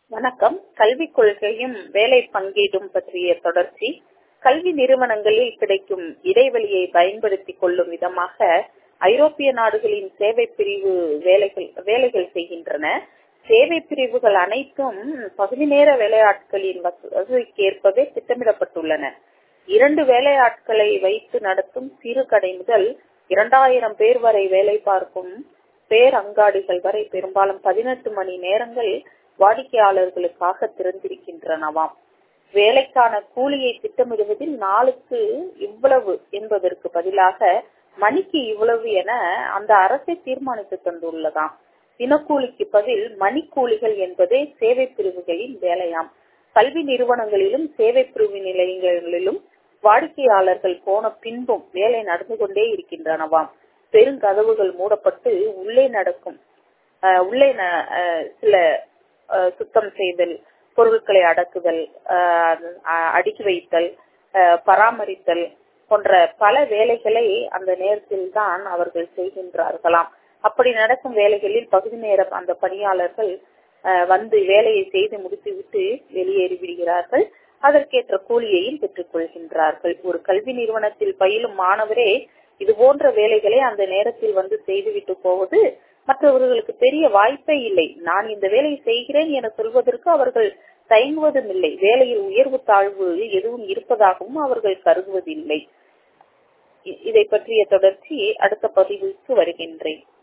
வணக்கம் கல்விக் கொள்கையும் வேலை பங்கீடும் பற்றிய தொடர்ச்சி கல்வி நிறுவனங்களில் கிடைக்கும் இடைவெளியை பயன்படுத்திக் கொள்ளும் விதமாக ஐரோப்பிய நாடுகளின் சேவை பிரிவு வேலைகள் வேலைகள் செய்கின்றன சேவை பிரிவுகள் அனைத்தும் பகுதி நேர வேலையாட்களின் வசதிக்கேற்பவே திட்டமிடப்பட்டுள்ளன இரண்டு வேலையாட்களை வைத்து நடத்தும் சிறு கடை முதல் இரண்டாயிரம் பேர் வரை வேலை பார்க்கும் பேர் அங்காடிகள் வரை பெரும்பாலும் பதினெட்டு மணி நேரங்கள் வாடிக்கையாளர்களுக்காக திறந்திருக்கின்றனவாம் வேலைக்கான கூலியை திட்டமிடுவதில் நாளுக்கு இவ்வளவு என்பதற்கு பதிலாக மணிக்கு இவ்வளவு என அந்த அரசை தீர்மானித்து தந்துள்ளதாம் தினக்கூலிக்கு பதில் மணிக்கூலிகள் என்பதே சேவை பிரிவுகளின் வேலையாம் கல்வி நிறுவனங்களிலும் சேவை பிரிவு நிலையங்களிலும் வாடிக்கையாளர்கள் போன பின்பும் வேலை நடந்து கொண்டே இருக்கின்றனவாம் பெருங்கதவுகள் மூடப்பட்டு உள்ளே நடக்கும் உள்ளே சில சுத்தம் செய்தல் பொருட்களை அடக்குதல் அடுக்கி வைத்தல் பராமரித்தல் போன்ற பல வேலைகளை அந்த நேரத்தில் தான் அவர்கள் செய்கின்றார்களாம் அப்படி நடக்கும் வேலைகளில் பகுதி நேரம் அந்த பணியாளர்கள் வந்து வேலையை செய்து முடித்துவிட்டு வெளியேறி விடுகிறார்கள் அதற்கேற்ற கூலியையும் பெற்றுக் கொள்கின்றார்கள் ஒரு கல்வி நிறுவனத்தில் பயிலும் மாணவரே இது போன்ற வேலைகளை அந்த நேரத்தில் வந்து செய்துவிட்டு போவது மற்றவர்களுக்கு பெரிய வாய்ப்பே இல்லை நான் இந்த வேலையை செய்கிறேன் என சொல்வதற்கு அவர்கள் தயங்குவதும் இல்லை வேலையில் உயர்வு தாழ்வு எதுவும் இருப்பதாகவும் அவர்கள் கருதுவதில்லை இதை பற்றிய தொடர்ச்சி அடுத்த பதிவுக்கு வருகின்றேன்